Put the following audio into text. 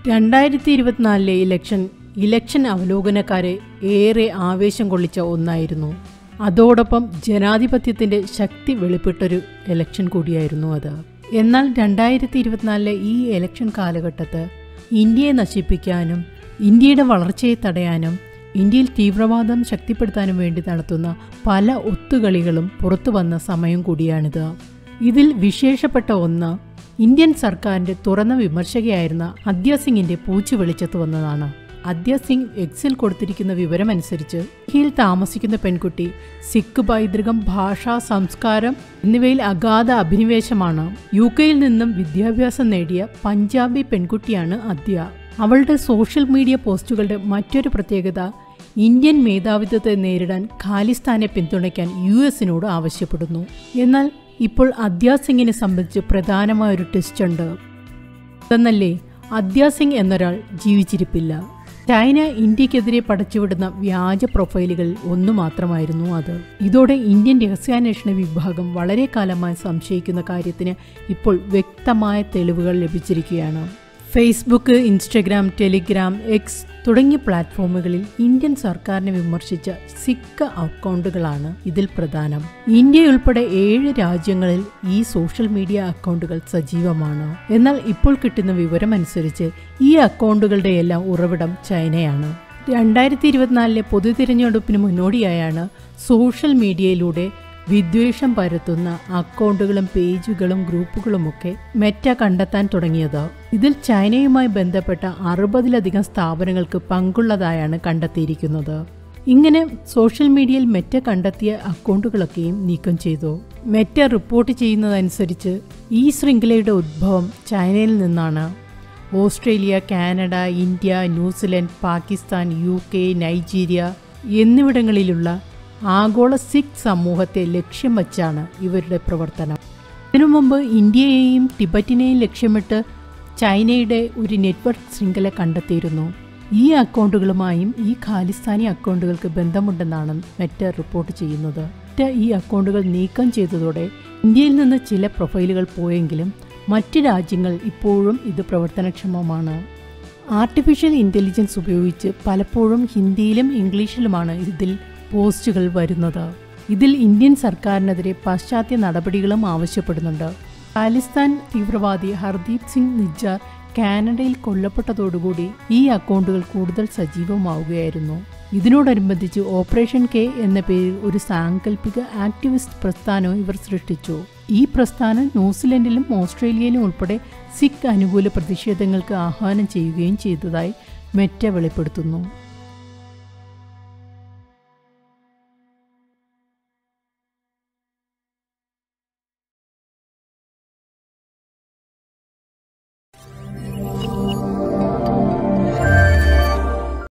രണ്ടായിരത്തി ഇരുപത്തിനാലിലെ election election അവലോകനക്കാരെ ഏറെ ആവേശം കൊള്ളിച്ച ഒന്നായിരുന്നു അതോടൊപ്പം ജനാധിപത്യത്തിന്റെ ശക്തി വെളിപ്പെട്ടൊരു ഇലക്ഷൻ കൂടിയായിരുന്നു അത് എന്നാൽ രണ്ടായിരത്തി ഇരുപത്തിനാലിലെ ഈ ഇലക്ഷൻ കാലഘട്ടത്ത് ഇന്ത്യയെ നശിപ്പിക്കാനും ഇന്ത്യയുടെ വളർച്ചയെ തടയാനും ഇന്ത്യയിൽ തീവ്രവാദം ശക്തിപ്പെടുത്താനും വേണ്ടി നടത്തുന്ന പല ഒത്തുകളികളും പുറത്തു വന്ന സമയം കൂടിയാണിത് ഇതിൽ വിശേഷപ്പെട്ട ഒന്ന് ഇന്ത്യൻ സർക്കാരിന്റെ തുറന്ന വിമർശകയായിരുന്ന അദ്യ സിംഗിന്റെ പൂച്ചു വെളിച്ചത്ത് വന്നതാണ് അദ്യ സിംഗ് എക്സിൽ കൊടുത്തിരിക്കുന്ന വിവരമനുസരിച്ച് ഡൽഹിയിൽ താമസിക്കുന്ന പെൺകുട്ടി സിഖ് പൈതൃകം ഭാഷ സംസ്കാരം എന്നിവയിൽ അഗാധ അഭിനിവേശമാണ് യു കെയിൽ നിന്നും വിദ്യാഭ്യാസം നേടിയ പഞ്ചാബി പെൺകുട്ടിയാണ് അദ്യ അവളുടെ സോഷ്യൽ മീഡിയ പോസ്റ്റുകളുടെ മറ്റൊരു പ്രത്യേകത ഇന്ത്യൻ മേധാവിത്വത്തെ നേരിടാൻ ഖാലിസ്ഥാനെ പിന്തുണയ്ക്കാൻ യു എസിനോട് ആവശ്യപ്പെടുന്നു എന്നാൽ ഇപ്പോൾ അദ്യാസിംഗിനെ സംബന്ധിച്ച് പ്രധാനമായ ഒരു ടെസ്റ്റ് ഉണ്ട് എന്നല്ലേ അദ്യാസിംഗ് എന്നൊരാൾ ജീവിച്ചിരിപ്പില്ല ചൈന ഇന്ത്യക്കെതിരെ പടച്ചുവിടുന്ന വ്യാജ പ്രൊഫൈലുകൾ ഒന്നു മാത്രമായിരുന്നു അത് ഇതോടെ ഇന്ത്യൻ രഹസ്യാന്വേഷണ വിഭാഗം വളരെ കാലമായി സംശയിക്കുന്ന കാര്യത്തിന് ഇപ്പോൾ വ്യക്തമായ തെളിവുകൾ ലഭിച്ചിരിക്കുകയാണ് ഫേസ്ബുക്ക് ഇൻസ്റ്റഗ്രാം ടെലിഗ്രാം എക്സ് തുടങ്ങിയ പ്ലാറ്റ്ഫോമുകളിൽ ഇന്ത്യൻ സർക്കാരിനെ വിമർശിച്ച സിഖ് അക്കൗണ്ടുകളാണ് ഇതിൽ പ്രധാനം ഇന്ത്യ ഉൾപ്പെടെ ഏഴ് രാജ്യങ്ങളിൽ ഈ സോഷ്യൽ മീഡിയ അക്കൗണ്ടുകൾ സജീവമാണ് എന്നാൽ ഇപ്പോൾ കിട്ടുന്ന വിവരമനുസരിച്ച് ഈ അക്കൗണ്ടുകളുടെ എല്ലാം ഉറവിടം ചൈനയാണ് രണ്ടായിരത്തി ഇരുപത്തിനാലിലെ പൊതു തിരഞ്ഞെടുപ്പിന് മുന്നോടിയായാണ് സോഷ്യൽ മീഡിയയിലൂടെ വിദ്വേഷം പരത്തുന്ന അക്കൗണ്ടുകളും പേജുകളും ഗ്രൂപ്പുകളുമൊക്കെ മെറ്റ കണ്ടെത്താൻ തുടങ്ങിയത് ഇതിൽ ചൈനയുമായി ബന്ധപ്പെട്ട അറുപതിലധികം സ്ഥാപനങ്ങൾക്ക് പങ്കുള്ളതായാണ് കണ്ടെത്തിയിരിക്കുന്നത് ഇങ്ങനെ സോഷ്യൽ മീഡിയയിൽ മെറ്റ കണ്ടെത്തിയ അക്കൗണ്ടുകളൊക്കെയും നീക്കം ചെയ്തു മെറ്റ റിപ്പോർട്ട് ചെയ്യുന്നതനുസരിച്ച് ഈ ശൃംഖലയുടെ ഉദ്ഭവം ചൈനയിൽ നിന്നാണ് Australia Canada India New Zealand Pakistan U K Nigeria എന്നിവിടങ്ങളിലുള്ള ആഗോള സിഖ് സമൂഹത്തെ ലക്ഷ്യം വച്ചാണ് ഇവരുടെ പ്രവർത്തനം ഇതിനു മുമ്പ് ഇന്ത്യയെയും ടിബറ്റിനെയും ലക്ഷ്യമിട്ട് ചൈനയുടെ ഒരു നെറ്റ്വർക്ക് ശൃംഖല കണ്ടെത്തിയിരുന്നു ഈ അക്കൗണ്ടുകളുമായും ഈ ഖാലിസ്ഥാനി അക്കൗണ്ടുകൾക്ക് ബന്ധമുണ്ടെന്നാണ് മെറ്റ റിപ്പോർട്ട് ചെയ്യുന്നത് മെറ്റ ഈ അക്കൗണ്ടുകൾ നീക്കം ചെയ്തതോടെ ഇന്ത്യയിൽ നിന്ന് ചില പ്രൊഫൈലുകൾ പോയെങ്കിലും മറ്റ് രാജ്യങ്ങൾ ഇപ്പോഴും ഇത് പ്രവർത്തനക്ഷമമാണ് ആർട്ടിഫിഷ്യൽ ഇൻ്റലിജൻസ് ഉപയോഗിച്ച് പലപ്പോഴും ഹിന്ദിയിലും ഇംഗ്ലീഷിലുമാണ് ഇതിൽ പോസ്റ്റുകൾ വരുന്നത് ഇതിൽ ഇന്ത്യൻ സർക്കാരിനെതിരെ പാശ്ചാത്യ നടപടികളും ആവശ്യപ്പെടുന്നുണ്ട് ഖാലിസ്ഥാൻ തീവ്രവാദി ഹർദീപ് സിംഗ് നിജ്ജാർ കാനഡയിൽ കൊല്ലപ്പെട്ടതോടുകൂടി ഈ അക്കൗണ്ടുകൾ കൂടുതൽ സജീവമാവുകയായിരുന്നു ഇതിനോടനുബന്ധിച്ച് ഓപ്പറേഷൻ കെ എന്ന പേരിൽ ഒരു സാങ്കല്പിക ആക്ടിവിസ്റ്റ് പ്രസ്ഥാനവും ഇവർ സൃഷ്ടിച്ചു ഈ പ്രസ്ഥാനം ന്യൂസിലൻഡിലും ഓസ്ട്രേലിയയിലും ഉൾപ്പെടെ സിഖ് അനുകൂല പ്രതിഷേധങ്ങൾക്ക് ആഹ്വാനം ചെയ്യുകയും ചെയ്തതായി മെറ്റ വെളിപ്പെടുത്തുന്നു